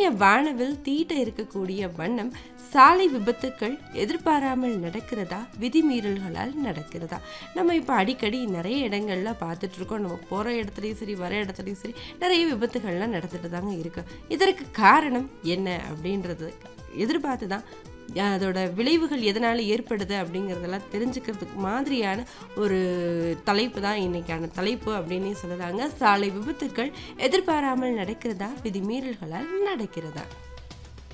வானவில் தீட்ட இருக்கக்கூடிய வண்ணம் சாலை விபத்துக்கள் எதிர்பாராமல் நடக்கிறதா விதிமீறல்களால் நடக்கிறதா நம்ம இப்போ அடிக்கடி நிறைய இடங்கள்ல பார்த்துட்டு இருக்கோம் நம்ம போகிற இடத்துலையும் சரி வர இடத்துலையும் சரி நிறைய விபத்துகள்லாம் நடந்துட்டு தாங்க இருக்கு இதற்கு காரணம் என்ன அப்படின்றது எதிர்பார்த்து தான் அதோட விளைவுகள் எதனால் ஏற்படுது அப்படிங்கிறதெல்லாம் தெரிஞ்சுக்கிறதுக்கு மாதிரியான ஒரு தலைப்பு தான் இன்னைக்கான தலைப்பு அப்படின்னே சொல்லலாங்க சாலை விபத்துக்கள் எதிர்பாராமல் நடக்கிறதா விதிமீறல்களால் நடக்கிறதா